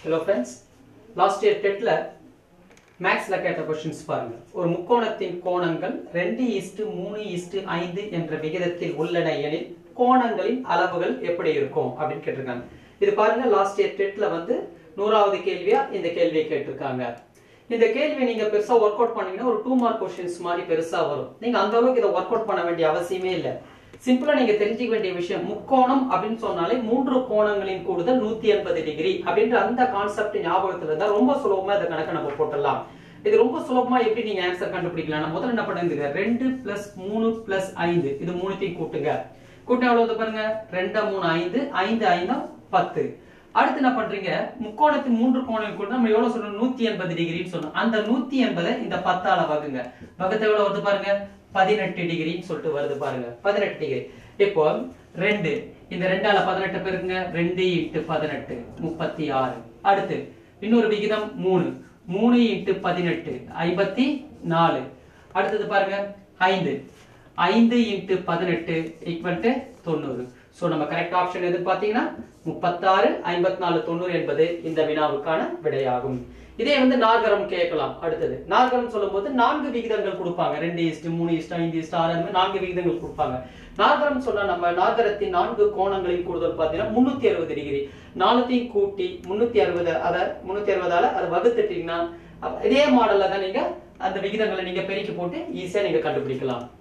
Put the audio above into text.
hello friends last year டெட்டில் மேக்ஸில் கேட்ட கொஸ்டின்ஸ் பாருங்க ஒரு முக்கோணத்தின் கோணங்கள் ரெண்டு இஸ்டு மூணு இஸ்டு ஐந்து என்ற விகிதத்தில் உள்ளன எனில் கோணங்களின் அளவுகள் எப்படி இருக்கும் அப்படின்னு கேட்டிருக்காங்க இது பாருங்க லாஸ்ட் இயர் டெட்ல வந்து நூறாவது கேள்வியா இந்த கேள்வியை கேட்டிருக்காங்க இந்த கேள்வி நீங்க பெருசா ஒர்க் அவுட் பண்ணீங்கன்னா ஒரு டூ மார்க் கொஸ்டின்ஸ் மாதிரி பெருசா வரும் நீங்க அந்த அளவுக்கு இதை ஒர்க் அவுட் பண்ண வேண்டிய அவசியமே இல்லை சிம்பிளா நீங்க தெரிஞ்சுக்க வேண்டிய விஷயம் முக்கோணம் அப்படின்னு சொன்னாலே மூன்று கோணங்களின் கூடுதல் நூத்தி எண்பது டிகிரி அப்படின்ற அந்த கான்செப்ட் ஞாபகத்துல இருந்தா ரொம்ப சுலபமா இந்த கணக்கை நம்ம போட்டுடலாம் இது ரொம்ப சுலபமா எப்படி நீங்க ஆன்சர் கண்டுபிடிக்கலாம் நான் முதல்ல என்ன பண்ணுங்க ரெண்டு பிளஸ் மூணு பிளஸ் ஐந்து இது மூணுத்தையும் கூட்டுங்க கூட்டினா எவ்வளவு வருது பாருங்க ரெண்டா மூணு ஐந்து ஐந்து ஐந்தா பத்து அடுத்து என்ன பண்றீங்க முக்கோணத்தின் மூன்று கோணம் கூட நம்ம எவ்வளவு சொல்லணும் நூத்தி எண்பது டிகிரின்னு சொன்னோம் அந்த நூத்தி எண்பதை இந்த பத்தால வகுங்க வகுத்த எவ்வளவு வருது பாருங்க பதினெட்டு டிகிரின்னு சொல்லிட்டு வருது பாருங்க பதினெட்டு டிகிரி இப்போ ரெண்டு இந்த ரெண்டால பதினெட்டு பேருக்குங்க ரெண்டு இன்ட்டு பதினெட்டு முப்பத்தி ஆறு அடுத்து இன்னொரு விகிதம் மூணு மூணு இன்ட்டு பதினெட்டு ஐம்பத்தி நாலு அடுத்தது பாருங்க ஐந்து ஐந்து இன்ட்டு பதினெட்டு ஈக்குவல் டு தொண்ணூறு ஸோ நம்ம கரெக்ட் ஆப்ஷன் எது பார்த்தீங்கன்னா முப்பத்தாறு ஐம்பத்தி நாலு தொண்ணூறு என்பது இந்த வினாவுக்கான விடையாகும் இதே வந்து நார்கரம் கேட்கலாம் அடுத்தது நார்கரம் சொல்லும்போது நான்கு விகிதங்கள் கொடுப்பாங்க ரெண்டு இஸ்டு மூணு இஸ்டு ஐந்து இஸ்டு ஆறு அந்த மாதிரி நான்கு விகிதங்கள் கொடுப்பாங்க நார்கரம் சொன்னா நம்ம நார்கரத்தின் நான்கு கோணங்களின் கூடுதல் பார்த்தீங்கன்னா முன்னூத்தி அறுபது டிகிரி நானூத்தையும் கூட்டி முன்னூத்தி அறுபது அதை முன்னூத்தி அறுபதால அதை வகுத்துட்டீங்கன்னா அப்ப இதே மாடல்ல தான் நீங்க அந்த விகிதங்களை நீங்க பெருக்கி போட்டு ஈஸியா நீங்க கண்டுபிடிக்கலாம்